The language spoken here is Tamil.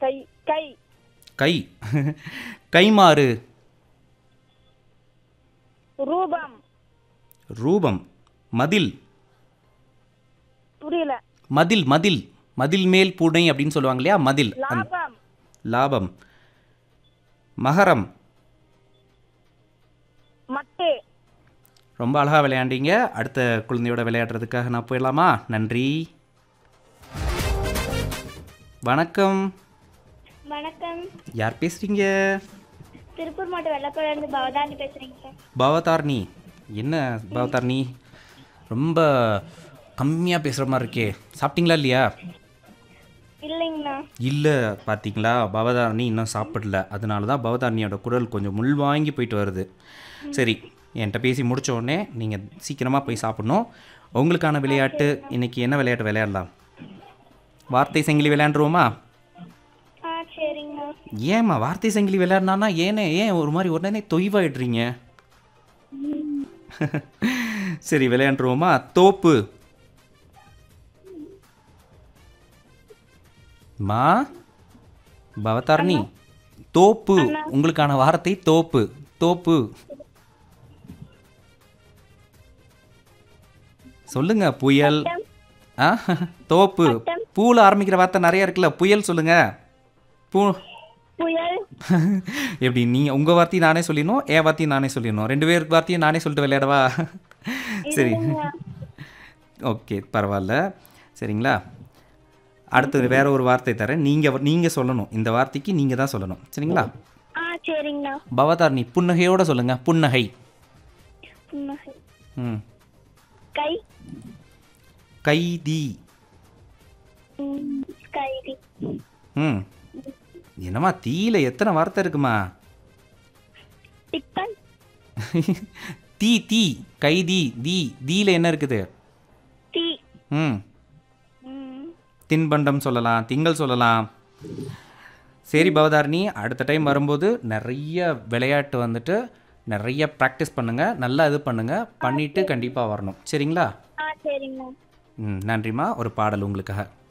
கை கை கை கைமாறு ரூபம் ரூபம் மதில் புரியல மதில் மதில் மதில் மேல் பூனை அப்படின்னு சொல்லுவாங்க இல்லையா மதில் அந்த- லாபம் லாபம் மகரம் மட்டு ரொம்ப அழகாக விளையாண்டீங்க அடுத்த குழந்தையோட விளையாடுறதுக்காக நான் போயிடலாமா நன்றி வணக்கம் வணக்கம் யார் பேசுறீங்க திருப்பூர் மாவட்டம் வெள்ளப்பழந்து பவதானி பேசுறீங்க சார் பவதார்னி என்ன பவதார்னி ரொம்ப கம்மியாக பேசுகிற மாதிரி இருக்கே சாப்பிட்டீங்களா இல்லையா இல்லைங்கண்ணா இல்லை பார்த்தீங்களா பவதாரணி இன்னும் சாப்பிடல அதனால தான் பவதாரணியோட குரல் கொஞ்சம் முள் வாங்கி போயிட்டு வருது சரி என்கிட்ட பேசி முடிச்ச உடனே நீங்கள் சீக்கிரமாக போய் சாப்பிடணும் உங்களுக்கான விளையாட்டு இன்னைக்கு என்ன விளையாட்டு விளையாடலாம் வார்த்தை சங்கிலி விளையாண்டுருவோமா ஆ சரிங்கண்ணா ஏம்மா வார்த்தை சங்கிலி விளையாடினானா ஏனே ஏன் ஒரு மாதிரி உடனே தொய்வாயிடுறீங்க சரி விளையாண்டுருவோமா தோப்பு மா பவதாரணி தோப்பு உங்களுக்கான வார்த்தை தோப்பு தோப்பு சொல்லுங்க புயல் ஆ தோப்பு பூல ஆரம்பிக்கிற வார்த்தை நிறைய இருக்குல்ல புயல் சொல்லுங்க பூ புயல் எப்படி நீ உங்க வார்த்தையும் நானே சொல்லிடணும் என் வார்த்தையும் நானே சொல்லிடணும் ரெண்டு பேர் வார்த்தையும் நானே சொல்லிட்டு விளையாடவா சரி ஓகே பரவாயில்ல சரிங்களா அடுத்து வேற ஒரு வார்த்தை தரேன் நீங்க நீங்க சொல்லணும் இந்த வார்த்தைக்கு நீங்க தான் சொல்லணும் சரிங்களா ஆ சரிங்கண்ணா பவதாரணி புன்னகையோட சொல்லுங்க புன்னகை புன்னகை ம் கை கைதி ம், கைதி ம் என்னம்மா தீயில எத்தனை வார்த்தை இருக்குமா டிப்பன் தீ தீ கைதி தீ தீல என்ன இருக்குது தீ ம் ம், தின்பண்டம் சொல்லலாம் திங்கள் சொல்லலாம் சரி பவதாரணி அடுத்த டைம் வரும்போது நிறைய விளையாட்டு வந்துட்டு நிறைய ப்ராக்டிஸ் பண்ணுங்கள் நல்லா இது பண்ணுங்கள் பண்ணிவிட்டு கண்டிப்பாக வரணும் சரிங்களா ஆ சரிங்கண்ணா ம் நன்றிம்மா ஒரு பாடல் உங்களுக்காக